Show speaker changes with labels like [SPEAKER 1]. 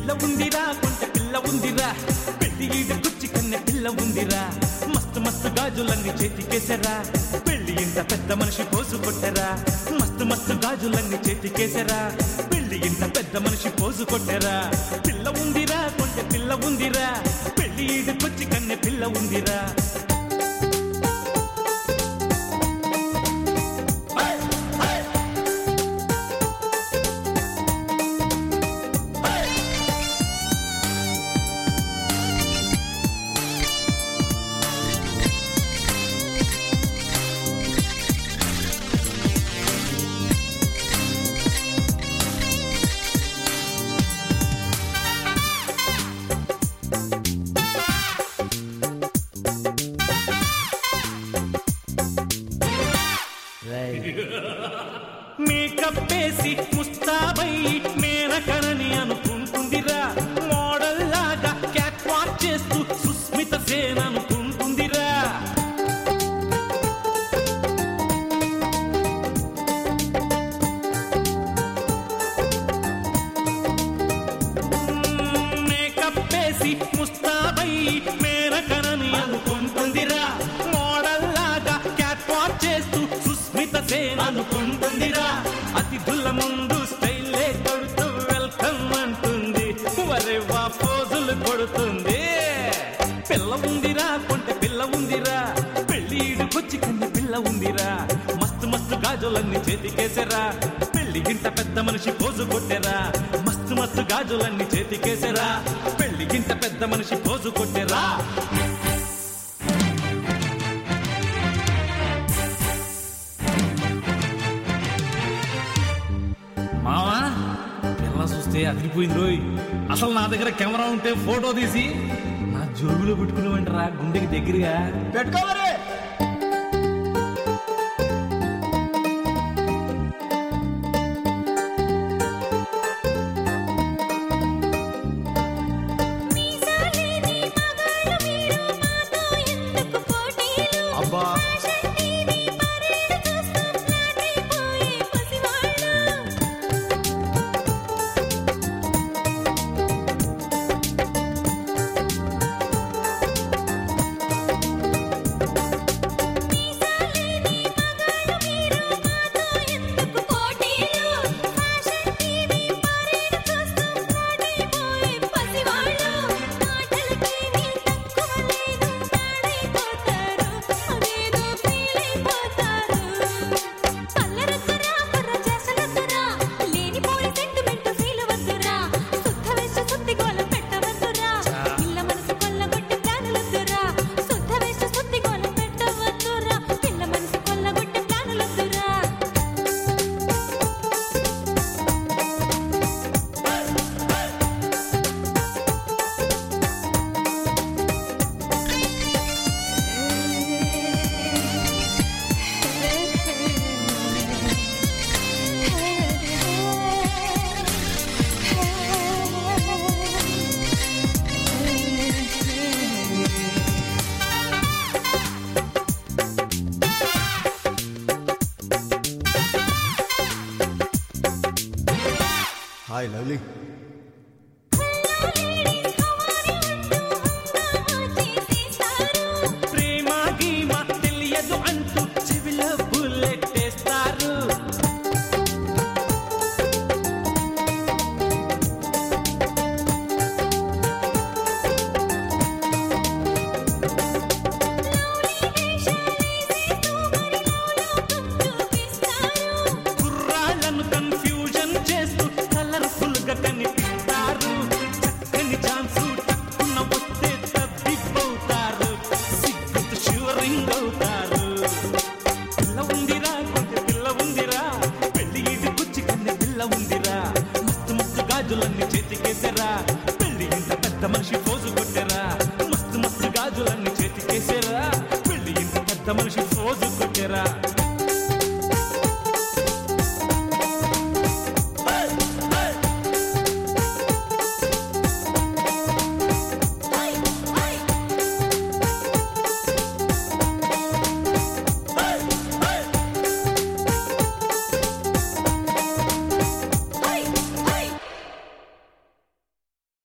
[SPEAKER 1] పిల్ల ఉందిరా కొంచెం పిల్ల ఉందిరా పెళ్లి ఈడు కుచ్చి కన్నె పిల్ల ఉందిరా మస్తు మస్తు గాజులన్నీ చేతికేసరా పెళ్లి ఇంత పెద్ద మనిషి పోసు కొట్టరా మస్తు మస్తు గాజులన్నీ చేతికేసరా పెళ్లి ఇంత పెద్ద మనిషి పోసు కొట్టరా పిల్ల ఉందిరా కొంచెం పిల్ల ఉందిరా పెళ్లి ఈడు కుచ్చి కన్నె పిల్ల ఉందిరా మేకప్ వేసి ముస్తాబై మేనకనని అనుకుంటుందిరా మోడల్ లాగా క్యాట్ వాక్ చేస్తూ సుస్మిత సేన్ అనుకుంటుందిరా మేకప్ వేసి ముస్తాబై మేనకనని అనుకుంటుందిరా మోడల్ లాగా క్యాట్ వాక్ చేస్తూ సుస్మిత సేన్ అనుకుంటుందిరా అతిథుల ముందు స్టైలే కొడుతూ వెల్కమ్ అంటుంది వరే వా పోజులు కొడుతుంది పిల్ల ఉందిరా కొంటె పిల్ల ఉందిరా పెళ్ళిడుకొచ్చి కన్ను పిల్ల ఉందిరా మస్తు మస్తు గాజులన్నీ చేతికేసరా పెళ్లి గింత పెద్ద మనిషి పోజు కొట్టెరా మస్తు మస్తు గాజులన్నీ చేతికేసరా పెళ్లి గింత పెద్ద మనిషి పోజు కొట్టెరా మావా పిల్ల చూస్తే అదిరిపోయింది రోయ్ అసలు నా దగ్గర కెమెరా ఉంటే ఫోటో తీసి నా జోబులో పెట్టుకునేవంటరా గుండెకి దగ్గరగా
[SPEAKER 2] పెట్టుకో మరి
[SPEAKER 3] మీసాలేని మగాళ్ళు మీరు మాతో ఎందుకు పోటీలు
[SPEAKER 2] అబ్బా
[SPEAKER 3] ఫ్యాషన్ టీవీ పరేడ్ చూస్తూ ఫ్లాట్ అయిపోయే పసివాళ్ళు మీసాలేని మగాళ్ళు మీరు మాతో ఎందుకు పోటీలు ఫ్యాషన్ టీవీ పరేడ్ చూస్తూ ఫ్లాట్ అయిపోయే పసివాళ్ళు మాటలకేమీ తక్కువ లేదు పాడైపోతారు అదేదో ఫీల్ అయిపోతారు అల్లరొద్దురా బుర్ర చేసలొద్దురా లేనిపోని సెంటిమెంట్ ఫీల్ వద్దురా శుద్ధ వేష శుద్ధి గోల పెట్టవద్దురా పిల్ల మనసు కొల్లగొట్టి ప్లానులొద్దురా శుద్ధ వేష శుద్ధి గోల పెట్టవద్దురా పిల్ల మనసు కొల్లగొట్టి ప్లానులొద్దురా
[SPEAKER 2] హాయ్ లవ్లీ
[SPEAKER 1] ప్రేమ గీమ తెలియదు అంటూ చెవిలో బుల్లెట్ వేస్తారు కుర్రాళ్ళను కన్ఫ్యూజన్ చేస్తూ కలర్ఫుల్ గా కనిపిస్తారు చక్కని ఛాన్సు టక్కున వస్తే తప్పిపోతారు సిగ్గుతు షూరింగ్ అవుతారు పిల్ల ఉందిరా కొంచెం పిల్ల ఉందిరా పెళ్లి ఇది గుచ్చి కన్నె పిల్ల ఉందిరా మస్తు మస్తు గాజులన్నీ చేతికేసరా పెళ్లి ఇంత పెద్ద మనిషి పోజు కొట్టరా మస్తు మస్తు గాజులన్నీ చేతికేసరా పెళ్లి ఇంత పెద్ద మనిషి పోజు కొట్టరా